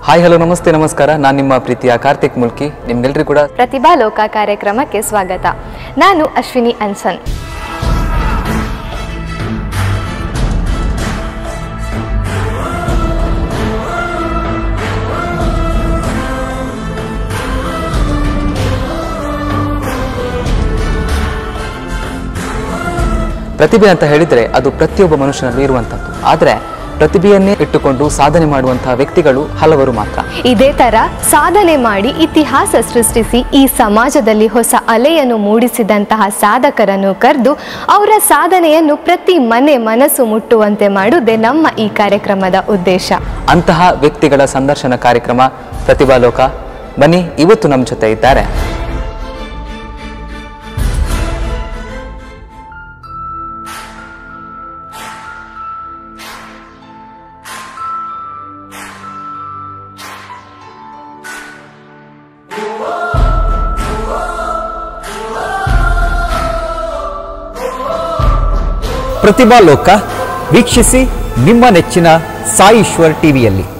hi hello ನಮಸ್ತೆ ನಮಸ್ಕಾರ ನಾನು ನಿಮ್ಮ ಪ್ರೀತಿಯ ಕಾರ್ತಿಕ್ ಮುಲ್ಕಿ ನಿಮ್ಗೆಲ್ರಿಗೂ ಕೂಡ ಪ್ರತಿಭಾ ಲೋಕ ಕಾರ್ಯಕ್ರಮಕ್ಕೆ ಸ್ವಾಗತ ನಾನು ಅಶ್ವಿನಿ ಅನ್ಸನ್ ಪ್ರತಿಭೆ ಅಂತ ಹೇಳಿದ್ರೆ ಅದು ಪ್ರತಿಯೊಬ್ಬ ಮನುಷ್ಯನಲ್ಲೂ ಇರುವಂಥದ್ದು ಆದರೆ ಪ್ರತಿಭೆಯನ್ನೇ ಇಟ್ಟುಕೊಂಡು ಸಾಧನೆ ಮಾಡುವಂತಹ ವ್ಯಕ್ತಿಗಳು ಹಲವರು ಮಾತ್ರ ಇದೇ ತರ ಸಾಧನೆ ಮಾಡಿ ಇತಿಹಾಸ ಸೃಷ್ಟಿಸಿ ಈ ಸಮಾಜದಲ್ಲಿ ಹೊಸ ಅಲೆಯನ್ನು ಮೂಡಿಸಿದಂತಹ ಸಾಧಕರನ್ನು ಕರೆದು ಅವರ ಸಾಧನೆಯನ್ನು ಪ್ರತಿ ಮನೆ ಮನಸ್ಸು ಮುಟ್ಟುವಂತೆ ಮಾಡುವುದೇ ನಮ್ಮ ಈ ಕಾರ್ಯಕ್ರಮದ ಉದ್ದೇಶ ಅಂತಹ ವ್ಯಕ್ತಿಗಳ ಸಂದರ್ಶನ ಕಾರ್ಯಕ್ರಮ ಪ್ರತಿಭಾ ಲೋಕ ಬನ್ನಿ ಇವತ್ತು ನಮ್ಮ ಜೊತೆ ಇದ್ದಾರೆ ಪ್ರತಿಭಾ ಲೋಕ ವೀಕ್ಷಿಸಿ ನಿಮ್ಮ ನೆಚ್ಚಿನ ಸಾಯಿಶ್ವರ್ ಟಿವಿಯಲ್ಲಿ